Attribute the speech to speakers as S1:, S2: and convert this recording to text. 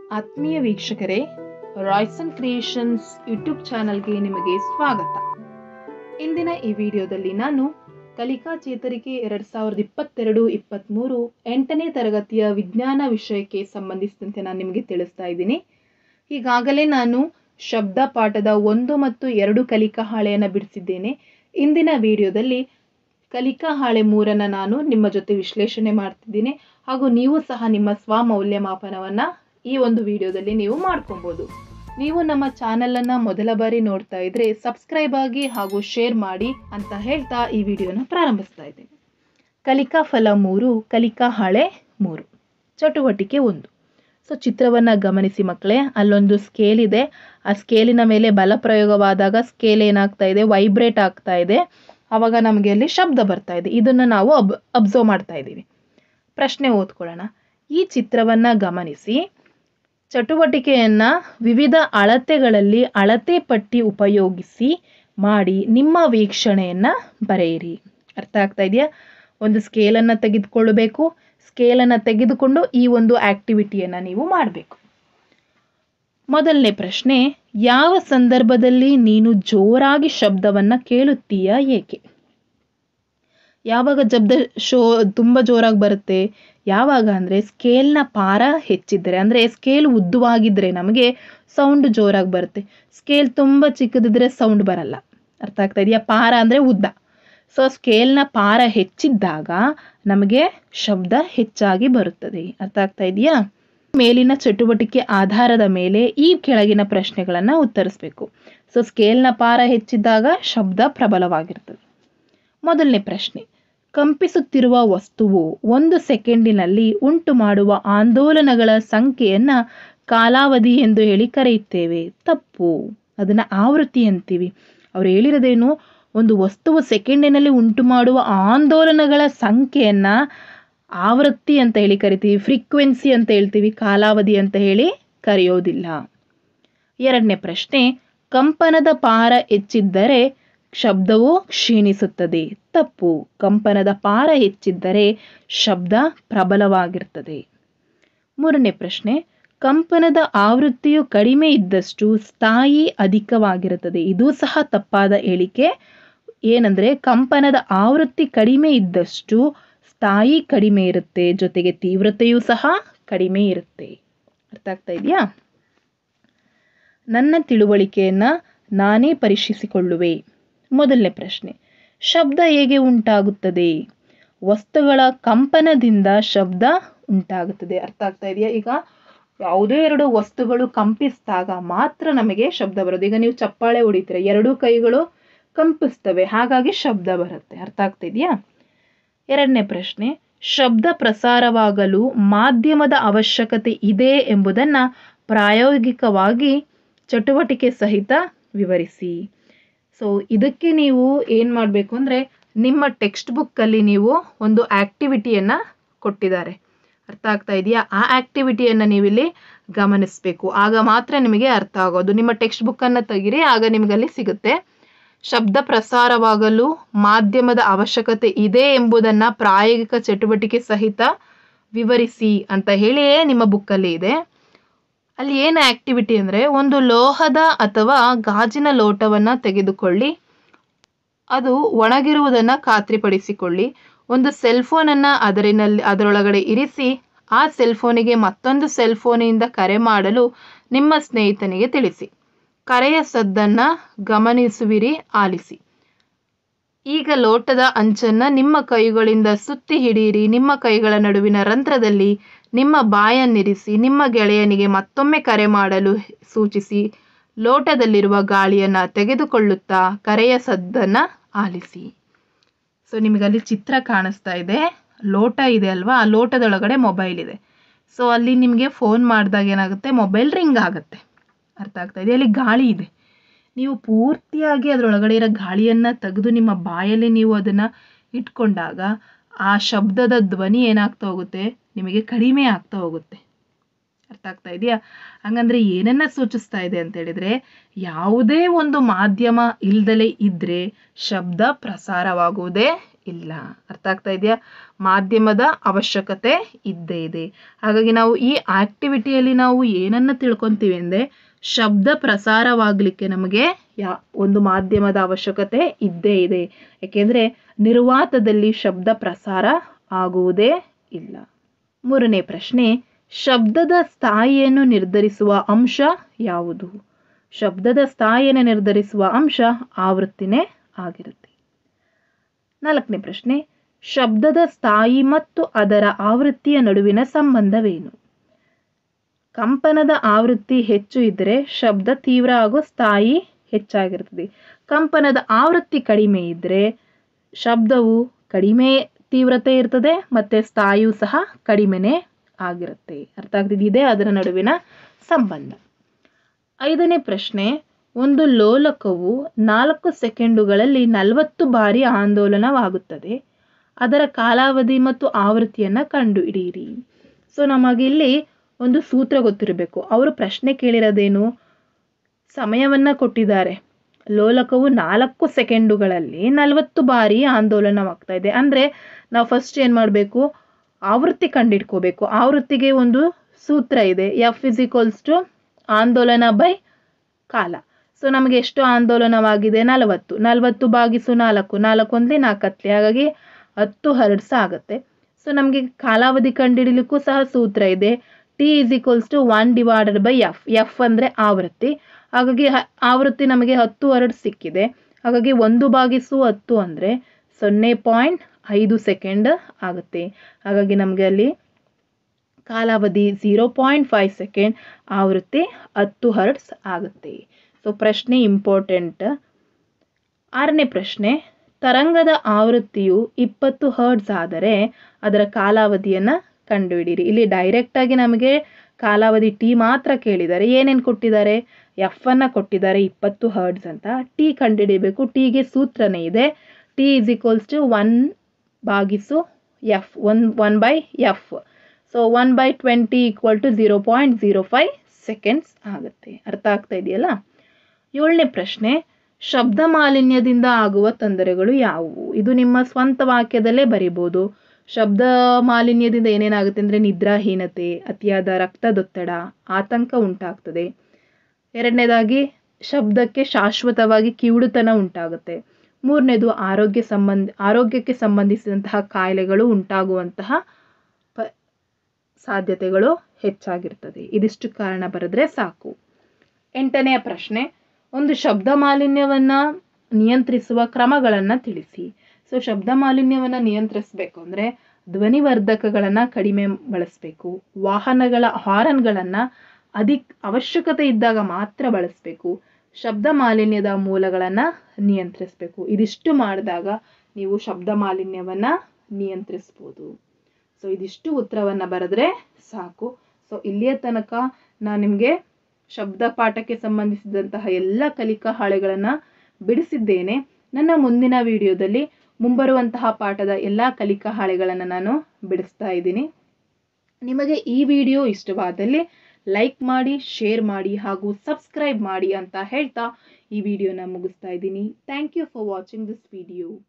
S1: ಆತ್ಮೀಯ ವೀಕ್ಷಕರೇ Royson creations YouTube ಚಾನಲ್ಗೆ ನಿಮಗೆ ಸ್ವಾಗತ ಇಂದಿನ ಈ ವಿಡಿಯೋದಲ್ಲಿ ನಾನು ಕಲಿಕಾ ಚೇತರಿಕೆ ಎರಡ್ ಸಾವಿರದ ಇಪ್ಪತ್ತೆರಡು ಇಪ್ಪತ್ತ್ಮೂರು ಎಂಟನೇ ತರಗತಿಯ ವಿಜ್ಞಾನ ವಿಷಯಕ್ಕೆ ಸಂಬಂಧಿಸಿದಂತೆ ನಾನು ನಿಮಗೆ ತಿಳಿಸ್ತಾ ಇದ್ದೀನಿ ಈಗಾಗಲೇ ನಾನು ಶಬ್ದ ಪಾಠದ ಒಂದು ಮತ್ತು ಎರಡು ಕಲಿಕಾ ಹಾಳೆಯನ್ನು ಬಿಡಿಸಿದ್ದೇನೆ ಇಂದಿನ ವಿಡಿಯೋದಲ್ಲಿ ಕಲಿಕಾ ಹಾಳೆ ಮೂರನ್ನು ನಾನು ನಿಮ್ಮ ಜೊತೆ ವಿಶ್ಲೇಷಣೆ ಮಾಡ್ತಿದ್ದೀನಿ ಹಾಗೂ ನೀವು ಸಹ ನಿಮ್ಮ ಸ್ವ ಮೌಲ್ಯಮಾಪನವನ್ನು ಈ ಒಂದು ವಿಡಿಯೋದಲ್ಲಿ ನೀವು ಮಾಡ್ಕೊಬೋದು ನೀವು ನಮ್ಮ ಚಾನಲನ್ನು ಮೊದಲ ಬಾರಿ ನೋಡ್ತಾ ಇದ್ರೆ ಸಬ್ಸ್ಕ್ರೈಬ್ ಆಗಿ ಹಾಗೂ ಶೇರ್ ಮಾಡಿ ಅಂತ ಹೇಳ್ತಾ ಈ ವಿಡಿಯೋನ ಪ್ರಾರಂಭಿಸ್ತಾ ಇದ್ದೀನಿ ಕಲಿಕಾ ಫಲ ಮೂರು ಕಲಿಕಾ ಹಾಳೆ ಮೂರು ಚಟುವಟಿಕೆ ಒಂದು ಸೊ ಚಿತ್ರವನ್ನು ಗಮನಿಸಿ ಮಕ್ಕಳೇ ಅಲ್ಲೊಂದು ಸ್ಕೇಲ್ ಇದೆ ಆ ಸ್ಕೇಲಿನ ಮೇಲೆ ಬಲ ಪ್ರಯೋಗವಾದಾಗ ಸ್ಕೇಲ್ ಏನಾಗ್ತಾ ಇದೆ ವೈಬ್ರೇಟ್ ಆಗ್ತಾ ಇದೆ ಆವಾಗ ನಮಗೆ ಅಲ್ಲಿ ಶಬ್ದ ಬರ್ತಾ ಇದೆ ಇದನ್ನು ನಾವು ಅಬ್ ಅಬ್ಸರ್ವ್ ಮಾಡ್ತಾ ಇದ್ದೀವಿ ಪ್ರಶ್ನೆ ಓದ್ಕೊಳ್ಳೋಣ ಈ ಚಿತ್ರವನ್ನು ಗಮನಿಸಿ ಚಟುವಟಿಕೆಯನ್ನು ವಿವಿಧ ಅಳತೆಗಳಲ್ಲಿ ಅಳತೆ ಪಟ್ಟಿ ಉಪಯೋಗಿಸಿ ಮಾಡಿ ನಿಮ್ಮ ವೀಕ್ಷಣೆಯನ್ನು ಬರೆಯಿರಿ ಅರ್ಥ ಆಗ್ತಾ ಇದೆಯಾ ಒಂದು ಸ್ಕೇಲನ್ನು ತೆಗೆದುಕೊಳ್ಳಬೇಕು ಸ್ಕೇಲನ್ನು ತೆಗೆದುಕೊಂಡು ಈ ಒಂದು ಆಕ್ಟಿವಿಟಿಯನ್ನು ನೀವು ಮಾಡಬೇಕು ಮೊದಲನೇ ಪ್ರಶ್ನೆ ಯಾವ ಸಂದರ್ಭದಲ್ಲಿ ನೀನು ಜೋರಾಗಿ ಶಬ್ದವನ್ನು ಕೇಳುತ್ತೀಯಾ ಏಕೆ ಯಾವಾಗ ಶಬ್ದ ಶೋ ತುಂಬ ಜೋರಾಗಿ ಬರುತ್ತೆ ಯಾವಾಗ ಅಂದರೆ ಸ್ಕೇಲ್ನ ಪಾರ ಹೆಚ್ಚಿದ್ದರೆ ಅಂದರೆ ಸ್ಕೇಲ್ ಉದ್ದವಾಗಿದ್ದರೆ ನಮಗೆ ಸೌಂಡ್ ಜೋರಾಗಿ ಬರುತ್ತೆ ಸ್ಕೇಲ್ ತುಂಬ ಚಿಕ್ಕದಿದ್ರೆ ಸೌಂಡ್ ಬರಲ್ಲ ಅರ್ಥ ಆಗ್ತಾ ಇದೆಯಾ ಪಾರ ಅಂದರೆ ಉದ್ದ ಸೊ ಸ್ಕೇಲ್ನ ಪಾರ ಹೆಚ್ಚಿದ್ದಾಗ ನಮಗೆ ಶಬ್ದ ಹೆಚ್ಚಾಗಿ ಬರುತ್ತದೆ ಅರ್ಥ ಆಗ್ತಾ ಇದೆಯಾ ಮೇಲಿನ ಚಟುವಟಿಕೆ ಆಧಾರದ ಮೇಲೆ ಈ ಕೆಳಗಿನ ಪ್ರಶ್ನೆಗಳನ್ನು ಉತ್ತರಿಸಬೇಕು ಸೊ ಸ್ಕೇಲ್ನ ಪಾರ ಹೆಚ್ಚಿದ್ದಾಗ ಶಬ್ದ ಪ್ರಬಲವಾಗಿರ್ತದೆ ಮೊದಲನೇ ಪ್ರಶ್ನೆ ಕಂಪಿಸುತ್ತಿರುವ ವಸ್ತುವು ಒಂದು ಸೆಕೆಂಡಿನಲ್ಲಿ ಉಂಟು ಮಾಡುವ ಆಂದೋಲನಗಳ ಸಂಖ್ಯೆಯನ್ನು ಕಾಲಾವಧಿ ಎಂದು ಹೇಳಿ ಕರೆಯುತ್ತೇವೆ ತಪ್ಪು ಅದನ್ನು ಆವೃತ್ತಿ ಅಂತೀವಿ ಅವ್ರು ಹೇಳಿರೋದೇನು ಒಂದು ವಸ್ತುವು ಸೆಕೆಂಡಿನಲ್ಲಿ ಉಂಟು ಮಾಡುವ ಆಂದೋಲನಗಳ ಸಂಖ್ಯೆಯನ್ನು ಆವೃತ್ತಿ ಅಂತ ಹೇಳಿ ಕರಿತೀವಿ ಫ್ರೀಕ್ವೆನ್ಸಿ ಅಂತ ಹೇಳ್ತೀವಿ ಕಾಲಾವಧಿ ಅಂತ ಹೇಳಿ ಕರೆಯೋದಿಲ್ಲ ಎರಡನೇ ಪ್ರಶ್ನೆ ಕಂಪನದ ಪಾರ ಹೆಚ್ಚಿದ್ದರೆ ಶಬ್ದವು ಕ್ಷೀಣಿಸುತ್ತದೆ ತಪ್ಪು ಕಂಪನದ ಪಾರ ಹೆಚ್ಚಿದ್ದರೆ ಶಬ್ದ ಪ್ರಬಲವಾಗಿರ್ತದೆ ಮೂರನೇ ಪ್ರಶ್ನೆ ಕಂಪನದ ಆವೃತ್ತಿಯು ಕಡಿಮೆ ಇದ್ದಷ್ಟು ಸ್ಥಾಯಿ ಅಧಿಕವಾಗಿರುತ್ತದೆ ಇದು ಸಹ ತಪ್ಪಾದ ಹೇಳಿಕೆ ಏನಂದರೆ ಕಂಪನದ ಆವೃತ್ತಿ ಕಡಿಮೆ ಇದ್ದಷ್ಟು ಸ್ಥಾಯಿ ಕಡಿಮೆ ಇರುತ್ತೆ ಜೊತೆಗೆ ತೀವ್ರತೆಯೂ ಸಹ ಕಡಿಮೆ ಇರುತ್ತೆ ಅರ್ಥ ಆಗ್ತಾ ಇದೆಯಾ ನನ್ನ ತಿಳುವಳಿಕೆಯನ್ನು ನಾನೇ ಪರೀಕ್ಷಿಸಿಕೊಳ್ಳುವೆ ಮೊದಲನೇ ಪ್ರಶ್ನೆ ಶಬ್ದ ಹೇಗೆ ಉಂಟಾಗುತ್ತದೆ ವಸ್ತುಗಳ ಕಂಪನದಿಂದ ಶಬ್ದ ಉಂಟಾಗುತ್ತದೆ ಅರ್ಥ ಆಗ್ತಾ ಇದೆಯಾ ಈಗ ಯಾವುದೇ ಎರಡು ವಸ್ತುಗಳು ಕಂಪಿಸಿದಾಗ ಮಾತ್ರ ನಮಗೆ ಶಬ್ದ ಬರೋದು ಈಗ ನೀವು ಚಪ್ಪಾಳೆ ಹೊಡಿತೀರ ಎರಡೂ ಕೈಗಳು ಕಂಪಿಸ್ತವೆ ಹಾಗಾಗಿ ಶಬ್ದ ಬರುತ್ತೆ ಅರ್ಥ ಆಗ್ತಾ ಇದೆಯಾ ಎರಡನೇ ಪ್ರಶ್ನೆ ಶಬ್ದ ಪ್ರಸಾರವಾಗಲು ಮಾಧ್ಯಮದ ಅವಶ್ಯಕತೆ ಇದೆ ಎಂಬುದನ್ನು ಪ್ರಾಯೋಗಿಕವಾಗಿ ಚಟುವಟಿಕೆ ಸಹಿತ ವಿವರಿಸಿ ಸೊ ಇದಕ್ಕೆ ನೀವು ಏನು ಮಾಡಬೇಕು ಅಂದರೆ ನಿಮ್ಮ ಟೆಕ್ಸ್ಟ್ ಬುಕ್ಕಲ್ಲಿ ನೀವು ಒಂದು ಆ್ಯಕ್ಟಿವಿಟಿಯನ್ನು ಕೊಟ್ಟಿದ್ದಾರೆ ಅರ್ಥ ಆಗ್ತಾ ಇದೆಯಾ ಆ ಆ್ಯಕ್ಟಿವಿಟಿಯನ್ನು ನೀವಿಲ್ಲಿ ಗಮನಿಸಬೇಕು ಆಗ ಮಾತ್ರ ನಿಮಗೆ ಅರ್ಥ ಆಗೋದು ನಿಮ್ಮ ಟೆಕ್ಸ್ಟ್ ಬುಕ್ಕನ್ನು ತೆಗಿರಿ ಆಗ ನಿಮಗಲ್ಲಿ ಸಿಗುತ್ತೆ ಶಬ್ದ ಪ್ರಸಾರವಾಗಲು ಮಾಧ್ಯಮದ ಅವಶ್ಯಕತೆ ಇದೆ ಎಂಬುದನ್ನು ಪ್ರಾಯೋಗಿಕ ಚಟುವಟಿಕೆ ಸಹಿತ ವಿವರಿಸಿ ಅಂತ ಹೇಳಿಯೇ ನಿಮ್ಮ ಬುಕ್ಕಲ್ಲಿ ಇದೆ ಅಲ್ಲಿ ಏನು ಆ್ಯಕ್ಟಿವಿಟಿ ಅಂದರೆ ಒಂದು ಲೋಹದ ಅಥವಾ ಗಾಜಿನ ಲೋಟವನ್ನು ತೆಗೆದುಕೊಳ್ಳಿ ಅದು ಒಣಗಿರುವುದನ್ನು ಖಾತ್ರಿಪಡಿಸಿಕೊಳ್ಳಿ ಒಂದು ಸೆಲ್ ಫೋನನ್ನು ಅದರಿನಲ್ಲಿ ಅದರೊಳಗಡೆ ಇರಿಸಿ ಆ ಸೆಲ್ ಫೋನಿಗೆ ಮತ್ತೊಂದು ಸೆಲ್ ಫೋನಿಂದ ಕರೆ ಮಾಡಲು ನಿಮ್ಮ ಸ್ನೇಹಿತನಿಗೆ ತಿಳಿಸಿ ಕರೆಯ ಸದ್ದನ್ನು ಗಮನಿಸುವಿರಿ ಆಲಿಸಿ ಈಗ ಲೋಟದ ಅಂಚನ್ನು ನಿಮ್ಮ ಕೈಗಳಿಂದ ಸುತ್ತಿ ಹಿಡಿಯಿರಿ ನಿಮ್ಮ ಕೈಗಳ ನಡುವಿನ ರಂಧ್ರದಲ್ಲಿ ನಿಮ್ಮ ಬಾಯನ್ನಿರಿಸಿ ನಿಮ್ಮ ಗೆಳೆಯನಿಗೆ ಮತ್ತೊಮ್ಮೆ ಕರೆ ಮಾಡಲು ಸೂಚಿಸಿ ಲೋಟದಲ್ಲಿರುವ ಗಾಳಿಯನ್ನು ತೆಗೆದುಕೊಳ್ಳುತ್ತಾ ಕರೆಯ ಸದ್ದನ್ನು ಆಲಿಸಿ ಸೊ ನಿಮಗಲ್ಲಿ ಚಿತ್ರ ಕಾಣಿಸ್ತಾ ಇದೆ ಲೋಟ ಇದೆ ಅಲ್ವಾ ಆ ಲೋಟದೊಳಗಡೆ ಮೊಬೈಲ್ ಇದೆ ಸೊ ಅಲ್ಲಿ ನಿಮಗೆ ಫೋನ್ ಮಾಡಿದಾಗ ಏನಾಗುತ್ತೆ ಮೊಬೈಲ್ ರಿಂಗ್ ಆಗುತ್ತೆ ಅರ್ಥ ಆಗ್ತಾ ಇದೆ ಅಲ್ಲಿ ಗಾಳಿ ಇದೆ ನೀವು ಪೂರ್ತಿಯಾಗಿ ಅದರೊಳಗಡೆ ಇರೋ ಗಾಳಿಯನ್ನು ತೆಗೆದು ನಿಮ್ಮ ಬಾಯಲ್ಲಿ ನೀವು ಅದನ್ನು ಇಟ್ಕೊಂಡಾಗ ಆ ಶಬ್ದದ ಧ್ವನಿ ಏನಾಗ್ತಾ ಹೋಗುತ್ತೆ ನಿಮಗೆ ಕಡಿಮೆ ಆಗ್ತಾ ಹೋಗುತ್ತೆ ಅರ್ಥ ಆಗ್ತಾ ಇದೆಯಾ ಹಂಗಂದ್ರೆ ಏನನ್ನ ಸೂಚಿಸ್ತಾ ಇದೆ ಅಂತ ಹೇಳಿದ್ರೆ ಯಾವುದೇ ಒಂದು ಮಾಧ್ಯಮ ಇಲ್ದಲೆ ಇದ್ರೆ ಶಬ್ದ ಪ್ರಸಾರವಾಗುವುದೇ ಇಲ್ಲ ಅರ್ಥ ಆಗ್ತಾ ಇದೆಯಾ ಮಾಧ್ಯಮದ ಅವಶ್ಯಕತೆ ಇದ್ದೇ ಇದೆ ಹಾಗಾಗಿ ನಾವು ಈ ಆಕ್ಟಿವಿಟಿಯಲ್ಲಿ ನಾವು ಏನನ್ನ ತಿಳ್ಕೊತೀವಿ ಅಂದರೆ ಶಬ್ದ ಪ್ರಸಾರವಾಗಲಿಕ್ಕೆ ನಮಗೆ ಯಾ ಒಂದು ಮಾಧ್ಯಮದ ಅವಶ್ಯಕತೆ ಇದ್ದೇ ಇದೆ ಏಕೆಂದರೆ ನಿರ್ವಾತದಲ್ಲಿ ಶಬ್ದ ಪ್ರಸಾರ ಆಗುವುದೇ ಇಲ್ಲ ಮೂರನೇ ಪ್ರಶ್ನೆ ಶಬ್ದದ ಸ್ಥಾಯಿಯನ್ನು ನಿರ್ಧರಿಸುವ ಅಂಶ ಯಾವುದು ಶಬ್ದದ ಸ್ಥಾಯಿಯನ್ನು ನಿರ್ಧರಿಸುವ ಅಂಶ ಆವೃತ್ತಿನೇ ಆಗಿರುತ್ತೆ ನಾಲ್ಕನೇ ಪ್ರಶ್ನೆ ಶಬ್ದದ ಸ್ಥಾಯಿ ಮತ್ತು ಅದರ ಆವೃತ್ತಿಯ ನಡುವಿನ ಸಂಬಂಧವೇನು ಕಂಪನದ ಆವೃತ್ತಿ ಹೆಚ್ಚು ಇದ್ದರೆ ಶಬ್ದ ತೀವ್ರ ಹಾಗೂ ಸ್ಥಾಯಿ ಹೆಚ್ಚಾಗಿರ್ತದೆ ಕಂಪನದ ಆವೃತ್ತಿ ಕಡಿಮೆ ಇದ್ದರೆ ಶಬ್ದವು ಕಡಿಮೆ ತೀವ್ರತೆ ಇರ್ತದೆ ಮತ್ತು ಸ್ಥಾಯಿಯು ಸಹ ಕಡಿಮೆನೇ ಆಗಿರುತ್ತೆ ಅರ್ಥ ಆಗ್ತಿದೆ ಅದರ ನಡುವಿನ ಸಂಬಂಧ ಐದನೇ ಪ್ರಶ್ನೆ ಒಂದು ಲೋಲಕವು ನಾಲ್ಕು ಸೆಕೆಂಡುಗಳಲ್ಲಿ ನಲವತ್ತು ಬಾರಿ ಆಂದೋಲನವಾಗುತ್ತದೆ ಅದರ ಕಾಲಾವಧಿ ಮತ್ತು ಆವೃತ್ತಿಯನ್ನು ಕಂಡುಹಿಡಿಯಿರಿ ಸೊ ನಮಗಿಲ್ಲಿ ಒಂದು ಸೂತ್ರ ಗೊತ್ತಿರಬೇಕು ಅವರು ಪ್ರಶ್ನೆ ಕೇಳಿರೋದೇನು ಸಮಯವನ್ನು ಕೊಟ್ಟಿದ್ದಾರೆ ಲೋಲಕವು ನಾಲ್ಕು ಸೆಕೆಂಡುಗಳಲ್ಲಿ ನಲವತ್ತು ಬಾರಿ ಆಂದೋಲನವಾಗ್ತಾ ಇದೆ ಅಂದರೆ ನಾವು ಫಸ್ಟ್ ಏನು ಮಾಡಬೇಕು ಆವೃತ್ತಿ ಕಂಡಿಡ್ಕೋಬೇಕು ಆವೃತ್ತಿಗೆ ಒಂದು ಸೂತ್ರ ಇದೆ ಎಫ್ ಇಸ್ ಈಕ್ವಲ್ಸ್ ಟು ಆಂದೋಲನ ಬೈ ಕಾಲ ಸೊ ನಮಗೆ ಎಷ್ಟು ಆಂದೋಲನವಾಗಿದೆ ನಲವತ್ತು ನಲವತ್ತು ಬಾಗಿಸು ನಾಲ್ಕು ನಾಲ್ಕು ಒಂದಲೇ ನಾಲ್ಕತ್ಲೆ ಹಾಗಾಗಿ ಹತ್ತು ಹರ್ಡ್ಸ್ ಆಗುತ್ತೆ ಸೊ ನಮಗೆ ಕಾಲಾವಧಿ ಕಂಡುಹಿಡಿಲಿಕ್ಕೂ ಸಹ ಸೂತ್ರ ಇದೆ T is equals to one divided by F F ಅಂದರೆ ಆವೃತ್ತಿ ಹಾಗಾಗಿ ಹ ಆವೃತ್ತಿ ನಮಗೆ ಹತ್ತು ಹರ್ಡ್ ಸಿಕ್ಕಿದೆ ಹಾಗಾಗಿ ಒಂದು ಬಾಗಿಸು ಹತ್ತು ಅಂದರೆ ಸೊನ್ನೆ ಪಾಯಿಂಟ್ ಐದು ಸೆಕೆಂಡ್ ಆಗುತ್ತೆ ಹಾಗಾಗಿ ನಮಗೆ ಅಲ್ಲಿ ಕಾಲಾವಧಿ ಝೀರೋ ಪಾಯಿಂಟ್ ಫೈವ್ ಸೆಕೆಂಡ್ ಆವೃತ್ತಿ ಹತ್ತು ಹರ್ಡ್ಸ್ ಆಗುತ್ತೆ ಸೊ ಪ್ರಶ್ನೆ ಇಂಪಾರ್ಟೆಂಟ್ ಆರನೇ ಪ್ರಶ್ನೆ ತರಂಗದ ಆವೃತ್ತಿಯು ಇಪ್ಪತ್ತು ಹರ್ಡ್ಸ್ ಆದರೆ ಅದರ ಕಾಲಾವಧಿಯನ್ನು ಕಂಡುಹಿಡಿಯಿರಿ ಇಲ್ಲಿ ಡೈರೆಕ್ಟಾಗಿ ನಮಗೆ ಕಾಲಾವಧಿ ಟಿ ಮಾತ್ರ ಕೇಳಿದ್ದಾರೆ ಏನೇನು ಕೊಟ್ಟಿದ್ದಾರೆ ಎಫ್ ಅನ್ನು ಕೊಟ್ಟಿದ್ದಾರೆ ಇಪ್ಪತ್ತು ಹರ್ಡ್ಸ್ ಅಂತ ಟಿ ಕಂಡುಹಿಡಿಬೇಕು ಟಿಗೆ ಸೂತ್ರನೇ ಇದೆ T is equals to one ಬಾಗಿಸು F one one by F so one by twenty equal to zero point zero five seconds ಆಗುತ್ತೆ ಅರ್ಥ ಆಗ್ತಾ ಇದೆಯಲ್ಲ ಏಳನೇ ಪ್ರಶ್ನೆ ಶಬ್ದ ಮಾಲಿನ್ಯದಿಂದ ಆಗುವ ತೊಂದರೆಗಳು ಯಾವುವು ಇದು ನಿಮ್ಮ ಸ್ವಂತ ವಾಕ್ಯದಲ್ಲೇ ಬರಿಬೋದು ಶಬ್ದ ಮಾಲಿನ್ಯದಿಂದ ಏನೇನಾಗುತ್ತೆ ಅಂದರೆ ನಿದ್ರಾಹೀನತೆ ಅತಿಯಾದ ರಕ್ತದೊತ್ತಡ ಆತಂಕ ಉಂಟಾಗ್ತದೆ ಎರಡನೇದಾಗಿ ಶಬ್ದಕ್ಕೆ ಶಾಶ್ವತವಾಗಿ ಕಿವುಡುತನ ಉಂಟಾಗುತ್ತೆ ಮೂರನೇದು ಆರೋಗ್ಯ ಸಂಬಂಧ ಆರೋಗ್ಯಕ್ಕೆ ಸಂಬಂಧಿಸಿದಂತಹ ಕಾಯಿಲೆಗಳು ಉಂಟಾಗುವಂತಹ ಪ ಸಾಧ್ಯತೆಗಳು ಹೆಚ್ಚಾಗಿರ್ತದೆ ಇದಿಷ್ಟು ಕಾರಣ ಬರೆದ್ರೆ ಸಾಕು ಎಂಟನೆಯ ಪ್ರಶ್ನೆ ಒಂದು ಶಬ್ದ ಮಾಲಿನ್ಯವನ್ನು ನಿಯಂತ್ರಿಸುವ ಕ್ರಮಗಳನ್ನು ತಿಳಿಸಿ ಸೊ ಶಬ್ದ ಮಾಲಿನ್ಯವನ್ನು ನಿಯಂತ್ರಿಸಬೇಕು ಅಂದರೆ ಧ್ವನಿವರ್ಧಕಗಳನ್ನು ಕಡಿಮೆ ಬಳಸಬೇಕು ವಾಹನಗಳ ಹಾರನ್ಗಳನ್ನು ಅಧಿಕ ಅವಶ್ಯಕತೆ ಇದ್ದಾಗ ಮಾತ್ರ ಬಳಸಬೇಕು ಶಬ್ದ ಮಾಲಿನ್ಯದ ಮೂಲಗಳನ್ನು ನಿಯಂತ್ರಿಸಬೇಕು ಇದಿಷ್ಟು ಮಾಡಿದಾಗ ನೀವು ಶಬ್ದ ಮಾಲಿನ್ಯವನ್ನು ನಿಯಂತ್ರಿಸ್ಬೋದು ಸೊ ಇದಿಷ್ಟು ಉತ್ತರವನ್ನು ಬರೆದ್ರೆ ಸಾಕು ಸೊ ಇಲ್ಲಿಯ ತನಕ ನಾನು ನಿಮಗೆ ಶಬ್ದ ಪಾಠಕ್ಕೆ ಸಂಬಂಧಿಸಿದಂತಹ ಎಲ್ಲ ಕಲಿಕಾ ಹಾಳೆಗಳನ್ನು ಬಿಡಿಸಿದ್ದೇನೆ ನನ್ನ ಮುಂದಿನ ವಿಡಿಯೋದಲ್ಲಿ ಮುಂಬರುವಂತಹ ಪಾಠದ ಎಲ್ಲ ಕಲಿಕಾ ಹಾಳೆಗಳನ್ನು ನಾನು ಬಿಡಿಸ್ತಾ ಇದ್ದೀನಿ ನಿಮಗೆ ಈ ವಿಡಿಯೋ ಇಷ್ಟವಾದಲ್ಲಿ ಲೈಕ್ ಮಾಡಿ ಶೇರ್ ಮಾಡಿ ಹಾಗೂ ಸಬ್ಸ್ಕ್ರೈಬ್ ಮಾಡಿ ಅಂತ ಹೇಳ್ತಾ ಈ ವಿಡಿಯೋನ ಮುಗಿಸ್ತಾ ಇದ್ದೀನಿ thank you for watching this video